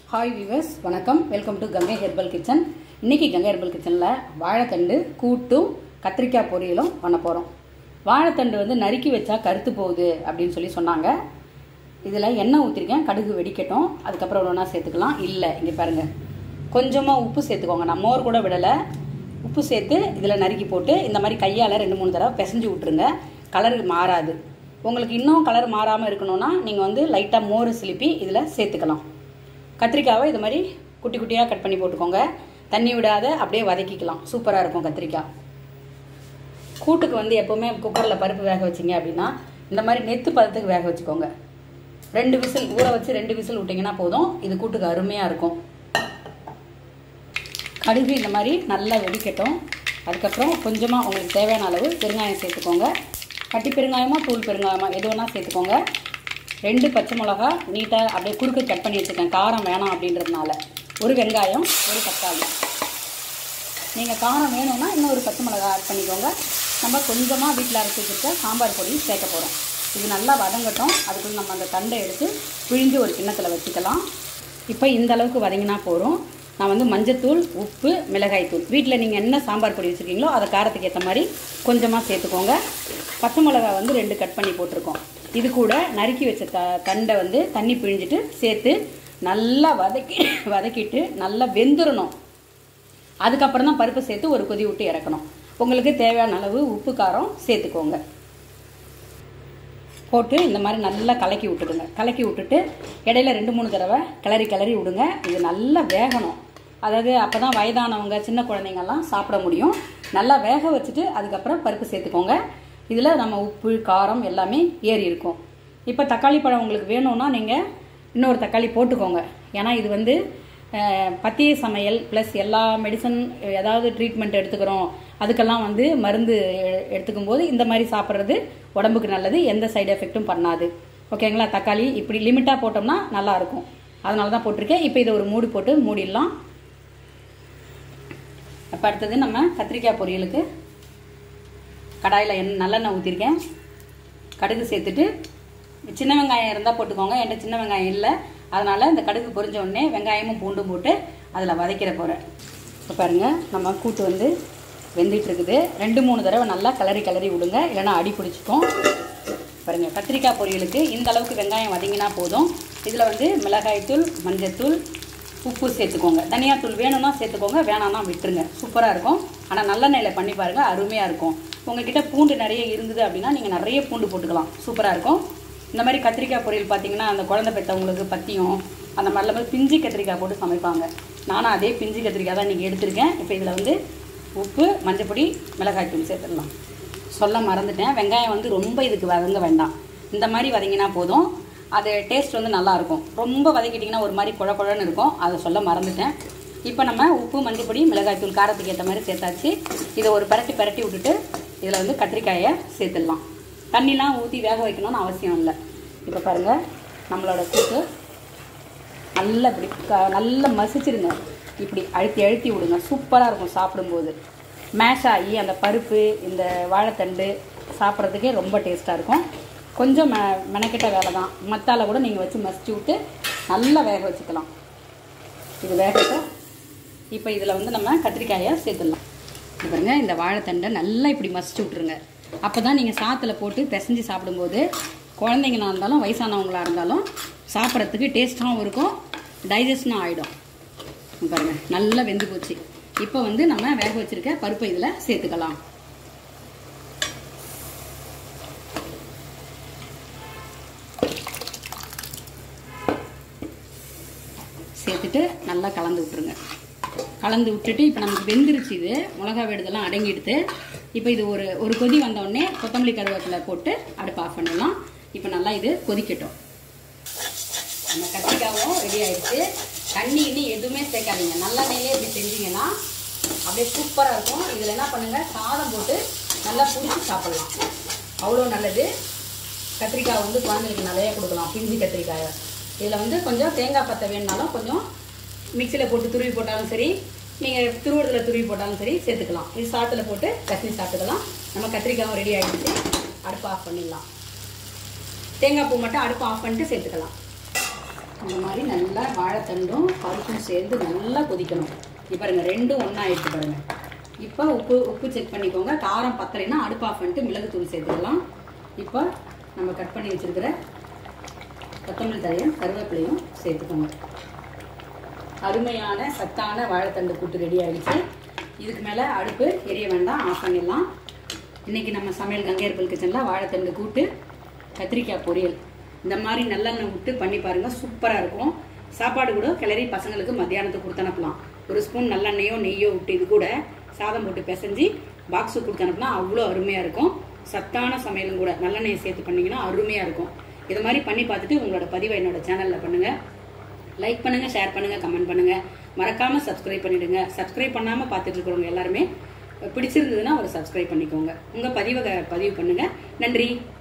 hi viewers வணக்கம் welcome to Gangai herbal kitchen இன்னைக்கு Gangai herbal கிச்சனில் வாழைத்தண்டு கூட்டும் கத்திரிக்காய் பொரியலும் பண்ண போகிறோம் வாழைத்தண்டு வந்து நறுக்கி வச்சா கருத்து போகுது அப்படின்னு சொல்லி சொன்னாங்க இதில் எண்ணெய் ஊற்றிருக்கேன் கடுகு வெடிக்கட்டும் அதுக்கப்புறம் ஒன்றா சேர்த்துக்கலாம் இல்லை இங்கே பாருங்கள் கொஞ்சமாக உப்பு சேர்த்துக்கோங்க நான் மோர் கூட விடலை உப்பு சேர்த்து இதில் நறுக்கி போட்டு இந்த மாதிரி கையால் ரெண்டு மூணு தடவை பிசைஞ்சு விட்ருங்க கலர் மாறாது உங்களுக்கு இன்னும் கலர் மாறாமல் இருக்கணும்னா நீங்கள் வந்து லைட்டாக மோர் சிலிப்பி இதில் சேர்த்துக்கலாம் கத்திரிக்காவை இது மாதிரி குட்டி குட்டியாக கட் பண்ணி போட்டுக்கோங்க தண்ணி விடாத அப்படியே வதக்கிக்கலாம் சூப்பராக இருக்கும் கத்திரிக்காய் கூட்டுக்கு வந்து எப்போவுமே குக்கரில் பருப்பு வேக வச்சிங்க அப்படின்னா இந்த மாதிரி நெத்து பதத்துக்கு வேக வச்சுக்கோங்க ரெண்டு விசில் ஊற வச்சு ரெண்டு விசில் விட்டிங்கன்னா போதும் இது கூட்டுக்கு அருமையாக இருக்கும் கடுகு இந்த மாதிரி நல்லா வெடிக்கட்டும் அதுக்கப்புறம் கொஞ்சமாக உங்களுக்கு தேவையான அளவு பெருங்காயம் சேர்த்துக்கோங்க கட்டி பெருங்காயமா தூள் பெருங்காயமா எது வேணால் சேர்த்துக்கோங்க ரெண்டு பச்சை மிளகா நீட்டாக அப்படியே குறுக்கு கட் பண்ணி வச்சுருக்கேன் காரம் வேணாம் அப்படின்றதுனால ஒரு வெங்காயம் ஒரு தக்காளி நீங்கள் காரம் வேணும்னா இன்னும் ஒரு பச்சை மிளகா ஆட் பண்ணிக்கோங்க நம்ம கொஞ்சமாக வீட்டில் அரைச்சி வச்சுருக்க சாம்பார் பொடி சேர்க்க போகிறோம் இது நல்லா வதங்கட்டும் அதுக்குள்ள நம்ம அந்த தண்டை எடுத்து பிழிஞ்சு ஒரு கிண்ணத்தில் வச்சுக்கலாம் இப்போ இந்த அளவுக்கு வதங்கினா போதும் நான் வந்து மஞ்சத்தூள் உப்பு மிளகாய்த்தூள் வீட்டில் நீங்கள் என்ன சாம்பார் பொடி வச்சுருக்கீங்களோ அதை காரத்துக்கு ஏற்ற மாதிரி கொஞ்சமாக சேர்த்துக்கோங்க பச்சை மிளகா வந்து ரெண்டு கட் பண்ணி போட்டிருக்கோம் இது கூட நறுக்கி வச்ச த தண்டை வந்து தண்ணி பிழிஞ்சிட்டு சேர்த்து நல்லா வதக்கி வதக்கிட்டு நல்லா வெந்துடணும் அதுக்கப்புறம் தான் பருப்பு சேர்த்து ஒரு கொதி விட்டு இறக்கணும் உங்களுக்கு தேவையான அளவு உப்பு காரம் சேர்த்துக்கோங்க போட்டு இந்த மாதிரி நல்லா கலக்கி விட்டுடுங்க கலக்கி விட்டுட்டு இடையில ரெண்டு மூணு தடவை கிளறி கிளறி விடுங்க இது நல்லா வேகணும் அதாவது அப்போ தான் வயதானவங்க சின்ன குழந்தைங்கள்லாம் சாப்பிட முடியும் நல்லா வேக வச்சுட்டு அதுக்கப்புறம் பருப்பு சேர்த்துக்கோங்க இதில் நம்ம உப்பு காரம் எல்லாமே ஏறி இருக்கும் இப்போ தக்காளி பழம் உங்களுக்கு வேணும்னா நீங்கள் இன்னொரு தக்காளி போட்டுக்கோங்க ஏன்னா இது வந்து அஹ், பத்திய சமையல் ப்ளஸ் எல்லா மெடிசன் ஏதாவது ட்ரீட்மெண்ட் எடுத்துக்கிறோம் அதுக்கெல்லாம் வந்து மருந்து எ- எடுத்துக்கும் போது இந்த மாதிரி சாப்பிட்றது உடம்புக்கு நல்லது எந்த சைடு எஃபெக்ட்டும் பண்ணாது ஓகேங்களா தக்காளி இப்படி லிமிட்டாக போட்டோம்னா நல்லா இருக்கும் அதனால தான் போட்டிருக்கேன் இப்போ இதை ஒரு மூடி போட்டு மூடிடலாம் இப்போ அடுத்தது நம்ம கத்திரிக்காய் பொரியலுக்கு கடாயில் எண்ணெய் நல்லெண்ணெய் ஊற்றிருக்கேன் கடுகு சேர்த்துட்டு சின்ன வெங்காயம் இருந்தால் போட்டுக்கோங்க என்கிட்ட சின்ன வெங்காயம் இல்லை அதனால் இந்த கடுகு பொரிஞ்ச உடனே வெங்காயமும் பூண்டும் போட்டு அதில் வதக்கிற போகிறேன் இப்போ பாருங்கள் நம்ம கூட்டு வந்து வெந்துட்டு இருக்குது ரெண்டு மூணு தடவை நல்லா கிளறி கிளறி விடுங்க இல்லைன்னா அடி பிடிச்சிக்கும் பாருங்கள் கத்திரிக்காய் பொரியலுக்கு இந்த அளவுக்கு வெங்காயம் வதங்கினா போதும் இதில் வந்து மிளகாய்த்தூள் மஞ்சத்தூள் உப்பு சேர்த்துக்கோங்க தனியாத்தூள் வேணும்னா சேர்த்துக்கோங்க வேணாம்னா விட்டுருங்க சூப்பராக இருக்கும் ஆனால் நல்லெண்ணெயில் பண்ணி பாருங்கள் அருமையாக இருக்கும் உங்ககிட்ட பூண்டு நிறைய இருந்தது அப்படின்னா நீங்கள் நிறைய பூண்டு போட்டுக்கலாம் சூப்பராக இருக்கும் இந்த மாதிரி கத்திரிக்காய் பொரியல் பார்த்தீங்கன்னா அந்த குழந்தை பெற்றவங்களுக்கு பத்தியம் அந்த மாதிரிலாம் போய் பிஞ்சு கத்திரிக்காய் போட்டு சமைப்பாங்க நானும் அதே பிஞ்சு கத்திரிக்காய் தான் இன்றைக்கி எடுத்திருக்கேன் இப்போ இதில் வந்து உப்பு மஞ்சப்பொடி மிளகாய்த்தூள் சேர்த்துடலாம் சொல்ல மறந்துட்டேன் வெங்காயம் வந்து ரொம்ப இதுக்கு வதங்க வேண்டாம் இந்த மாதிரி வதங்கினா போதும் அது டேஸ்ட் வந்து நல்லாயிருக்கும் ரொம்ப வதக்கிட்டிங்கன்னா ஒரு மாதிரி குழ குழன்னு இருக்கும் அதை சொல்ல மறந்துட்டேன் இப்போ நம்ம உப்பு மஞ்சப்பொடி மிளகாய்த்தூள் காரத்துக்கு ஏற்ற மாதிரி சேர்த்தாச்சு இதை ஒரு பரட்டி பரட்டி விட்டுட்டு இதில் வந்து கத்திரிக்காயை சேர்த்துடலாம் தண்ணிலாம் ஊற்றி வேக வைக்கணும்னு அவசியம் இல்லை இப்போ பாருங்கள் நம்மளோட கூட்டு நல்லா இப்படி க- நல்லா மசிச்சிருங்க இப்படி அழுத்தி அழுத்தி விடுங்க சூப்பராக இருக்கும் சாப்பிடும்போது மேஷ் ஆகி அந்த பருப்பு இந்த வாழைத்தண்டு சாப்பிட்றதுக்கே ரொம்ப டேஸ்ட்டாக இருக்கும் கொஞ்சம் மெ மெனக்கிட்ட வேலை தான் மத்தால கூட நீங்கள் வச்சு மசிச்சு விட்டு நல்லா வேக வச்சுக்கலாம் இது வேகட்டும் இப்போ இதில் வந்து நம்ம கத்திரிக்காயை சேர்த்துடலாம் இது பாருங்க இந்த வாழைத்தண்டை நல்லா இப்படி மசிச்சு விட்ருங்க அப்போ தான் நீங்கள் சாத்துல போட்டு பிசைஞ்சு சாப்பிடும்போது குழந்தைங்களா இருந்தாலும் வயசானவங்களா இருந்தாலும் சாப்பிட்றதுக்கு டேஸ்ட்டாகவும் இருக்கும் டைஜஷனும் ஆகிடும் பாருங்க நல்லா வெந்து போச்சு இப்போ வந்து நம்ம வேக வச்சிருக்க பருப்பை இதில் சேர்த்துக்கலாம் சேர்த்துட்டு நல்லா கலந்து விட்டுருங்க கலந்து விட்டுட்டு இப்போ நமக்கு வெந்துருச்சு இது மிளகா வெடுதெல்லாம் அடங்கிடுது இப்போ இது ஒரு ஒரு கொதி வந்த உடனே கொத்தமல்லி கருவேப்பிலை போட்டு அடுப்பு ஆஃப் பண்ணிடலாம் இப்போ நல்லா இது கொதிக்கட்டும் நம்ம கத்திரிக்காவும் ரெடி ஆயிடுச்சு தண்ணி இன்னும் எதுவுமே சேர்க்காதீங்க நல்லெண்ணெயிலே இப்படி செஞ்சீங்கன்னா அப்படியே சூப்பராக இருக்கும் இதில் என்ன பண்ணுங்க சாதம் போட்டு நல்லா பிடிச்சி சாப்பிடலாம் அவ்வளோ நல்லது கத்திரிக்காய் வந்து குழந்தைங்களுக்கு நிறைய கொடுக்கலாம் பிஞ்சு கத்திரிக்காயை இதில் வந்து கொஞ்சம் தேங்காய் பத்தை வேணுனாலும் கொஞ்சம் மிக்சியில் போட்டு துருவி போட்டாலும் சரி நீங்கள் துருவத்தில் துருவி போட்டாலும் சரி சேர்த்துக்கலாம் இது சாத்தில் போட்டு கத்திரி சாப்பிட்டுக்கலாம் நம்ம கத்திரிக்காயும் ரெடி ஆகிடுச்சு அடுப்பு ஆஃப் பண்ணிடலாம் தேங்காய் பூ மட்டும் அடுப்பு ஆஃப் பண்ணிட்டு சேர்த்துக்கலாம் இந்த மாதிரி நல்லா வாழைத்தண்டும் பருப்பும் சேர்ந்து நல்லா கொதிக்கணும் இப்போ பாருங்க ரெண்டும் ஒன்றா ஆயிடுச்சு பாருங்க இப்போ உப்பு உப்பு செக் பண்ணிக்கோங்க காரம் பத்தலைன்னா அடுப்பு ஆஃப் பண்ணிட்டு மிளகுத்தூள் சேர்த்துக்கலாம் இப்போ நம்ம கட் பண்ணி வச்சிருக்கிற கொத்தமல்லி தழையும் கருவேப்பிலையும் சேர்த்துக்கோங்க அருமையான சத்தான வாழைத்தண்டு கூட்டு ரெடி ஆயிடுச்சு இதுக்கு மேலே அடுப்பு எரிய வேண்டாம் ஆஃப் பண்ணிடலாம் இன்னைக்கு நம்ம சமையல் கங்கையர்பல் கிச்சனில் வாழைத்தண்டு கூட்டு கத்திரிக்காய் பொரியல் இந்த மாதிரி நல்லெண்ணெய் விட்டு பண்ணி பாருங்க சூப்பராக இருக்கும் சாப்பாடு கூட கிளறி பசங்களுக்கு மத்தியானத்துக்கு கொடுத்து அனுப்பலாம் ஒரு ஸ்பூன் நல்லெண்ணெயோ நெய்யோ விட்டு இது கூட சாதம் போட்டு பிசைஞ்சு பாக்ஸுக்கு கொடுத்து அனுப்புனா அவ்வளோ அருமையாக இருக்கும் சத்தான சமையலும் கூட நல்லெண்ணெயை சேர்த்து பண்ணீங்கன்னா அருமையாக இருக்கும் இது மாதிரி பண்ணி பார்த்துட்டு உங்களோட பதிவை என்னோட சேனலில் பண்ணுங்கள் லைக் பண்ணுங்க ஷேர் பண்ணுங்க கமெண்ட் பண்ணுங்க மறக்காம சப்ஸ்கிரைப் பண்ணிடுங்க சப்ஸ்கிரைப் பண்ணாம பார்த்துட்டு இருக்கிறவங்க எல்லாருமே பிடிச்சிருந்ததுன்னா ஒரு சப்ஸ்கிரைப் பண்ணிக்கோங்க உங்க பதிவை பதிவு பண்ணுங்க நன்றி